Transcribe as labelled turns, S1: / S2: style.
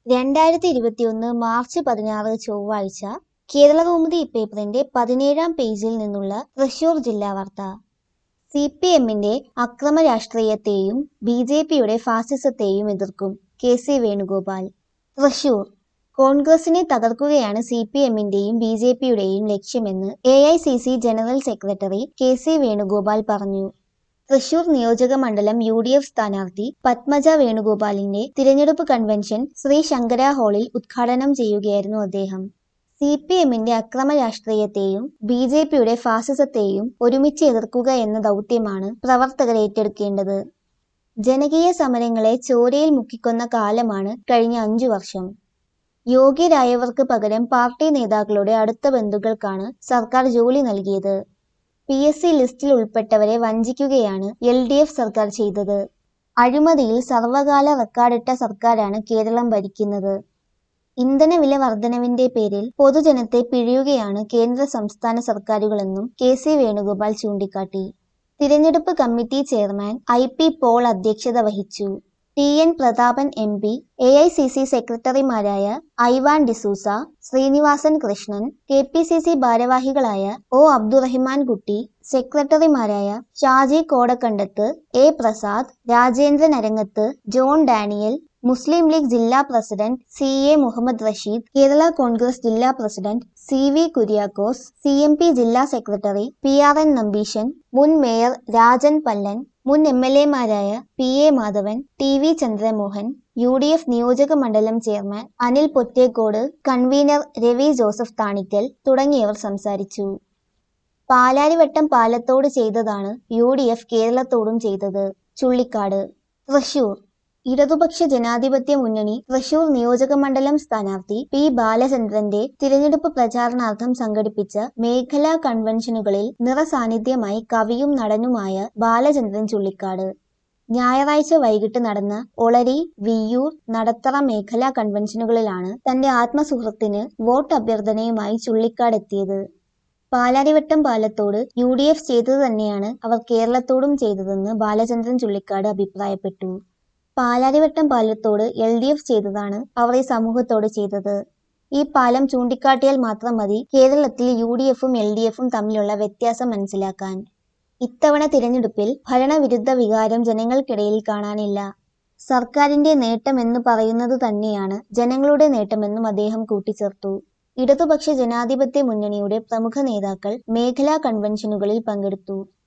S1: രണ്ടായിരത്തി ഇരുപത്തിയൊന്ന് മാർച്ച് പതിനാറ് ചൊവ്വാഴ്ച കേരളകൗമുദി പേപ്പറിന്റെ പതിനേഴാം പേജിൽ നിന്നുള്ള തൃശൂർ ജില്ലാ വാർത്ത സി പി എമ്മിന്റെ അക്രമ രാഷ്ട്രീയത്തെയും ബി ജെ പിയുടെ ഫാസിസത്തെയും എതിർക്കും കെ സി വേണുഗോപാൽ തൃശൂർ കോൺഗ്രസിനെ തകർക്കുകയാണ് സി പി എമ്മിന്റെയും ബി ജെ പിയുടെയും ലക്ഷ്യമെന്ന് A I C C general secretary K C Venugopal പറഞ്ഞു തൃശൂർ നിയോജക മണ്ഡലം യു ഡി എഫ് സ്ഥാനാർത്ഥി പത്മജ വേണുഗോപാലിന്റെ തിരഞ്ഞെടുപ്പ് കൺവെൻഷൻ ശ്രീ ശങ്കര ഹാളിൽ ഉദ്ഘാടനം ചെയ്യുകയായിരുന്നു അദ്ദേഹം സി പി എമ്മിന്റെ അക്രമ രാഷ്ട്രീയത്തെയും ബി ജെ പിയുടെ ഫാസിസത്തെയും ഒരുമിച്ച് എതിർക്കുക എന്ന ദൗത്യമാണ് പ്രവർത്തകർ ഏറ്റെടുക്കേണ്ടത് ജനകീയ സമരങ്ങളെ ചോരയിൽ മുക്കിക്കൊന്ന കാലമാണ് കഴിഞ്ഞ അഞ്ചു വർഷം യോഗ്യരായവർക്ക് പകരം പാർട്ടി നേതാക്കളുടെ അടുത്ത ബന്ധുക്കൾക്കാണ് സർക്കാർ ജോലി നൽകിയത് പി എസ് സി ലിസ്റ്റിൽ ഉൾപ്പെട്ടവരെ വഞ്ചിക്കുകയാണ് എൽ ഡി എഫ് സർക്കാർ ചെയ്തത് അഴിമതിയിൽ സർവകാല റെക്കോർഡിട്ട സർക്കാരാണ് കേരളം ഭരിക്കുന്നത് ഇന്ധനവില വർധനവിന്റെ പേരിൽ പൊതുജനത്തെ പിഴിയുകയാണ് കേന്ദ്ര സംസ്ഥാന സർക്കാരുകളെന്നും കെ സി വേണുഗോപാൽ ചൂണ്ടിക്കാട്ടി തിരഞ്ഞെടുപ്പ് committee chairman I P Paul അധ്യക്ഷത വഹിച്ചു T N Prathapan M P A I C C സെക്രട്ടറിമാരായ Ivan D'Souza Srinivasan Krishnan K P C C ഭാരവാഹികളായ ഒ അബ്ദുറഹിമാൻ കുട്ടി സെക്രട്ടറിമാരായ ഷാജി കോടക്കണ്ടത്ത് എ പ്രസാദ് രാജേന്ദ്രൻ അരങ്ങത്ത് ജോൺ ഡാനിയൽ മുസ്ലിം ലീഗ് ജില്ലാ president C A Muhammad Rasheed Kerala Congress ജില്ലാ president C V Kuriakose C M P ജില്ലാ secretary P R N Nambeesan മുൻ mayor Rajan Pallan മുൻ എം എൽ എമാരായ P A Madhavan T V Chandramohan U D F നിയോജക മണ്ഡലം ചെയർമാൻ അനിൽ പൊറ്റേക്കോട് കൺവീനർ രവി ജോസഫ് താണിക്കൽ തുടങ്ങിയവർ സംസാരിച്ചു പാലാരിവട്ടം പാലത്തോട് ചെയ്തതാണ് യു ഡി എഫ് കേരളത്തോടും ചെയ്തത് ചുള്ളിക്കാട് തൃശൂർ ഇടതുപക്ഷ ജനാധിപത്യ മുന്നണി തൃശൂർ നിയോജക മണ്ഡലം സ്ഥാനാർത്ഥി പി ബാലചന്ദ്രന്റെ തിരഞ്ഞെടുപ്പ് പ്രചാരണാർത്ഥം സംഘടിപ്പിച്ച മേഖലാ കൺവെൻഷനുകളിൽ നിറസാന്നിധ്യമായി കവിയും നടനുമായ ബാലചന്ദ്രൻ ചുള്ളിക്കാട് ഞായറാഴ്ച വൈകിട്ട് നടന്ന ഒളരി വിയ്യൂർ നടത്തറ മേഖലാ കൺവെൻഷനുകളിലാണ് തന്റെ ആത്മസുഹൃത്തിന് വോട്ട് അഭ്യർത്ഥനയുമായി ചുള്ളിക്കാട് എത്തിയത് പാലാരിവട്ടം പാലത്തോട് യു ഡി എഫ് ചെയ്തത് തന്നെയാണ് അവർ കേരളത്തോടും ചെയ്തതെന്ന് ബാലചന്ദ്രൻ ചുള്ളിക്കാട് അഭിപ്രായപ്പെട്ടു പാലാരിവട്ടം പാലത്തോട് എൽ ഡി എഫ് ചെയ്തതാണ് അവർ ഈ സമൂഹത്തോട് ചെയ്തത് ഈ പാലം ചൂണ്ടിക്കാട്ടിയാൽ മാത്രം മതി കേരളത്തിൽ യു ഡി എഫും എൽ ഡി എഫും തമ്മിലുള്ള വ്യത്യാസം മനസ്സിലാക്കാൻ ഇത്തവണ തിരഞ്ഞെടുപ്പിൽ ഭരണവിരുദ്ധ വികാരം ജനങ്ങൾക്കിടയിൽ കാണാനില്ല സർക്കാരിന്റെ നേട്ടമെന്ന് പറയുന്നത് തന്നെയാണ് ജനങ്ങളുടെ നേട്ടമെന്നും അദ്ദേഹം കൂട്ടിച്ചേർത്തു ഇടതുപക്ഷ ജനാധിപത്യ മുന്നണിയുടെ പ്രമുഖ നേതാക്കൾ മേഖലാ കൺവെൻഷനുകളിൽ പങ്കെടുത്തു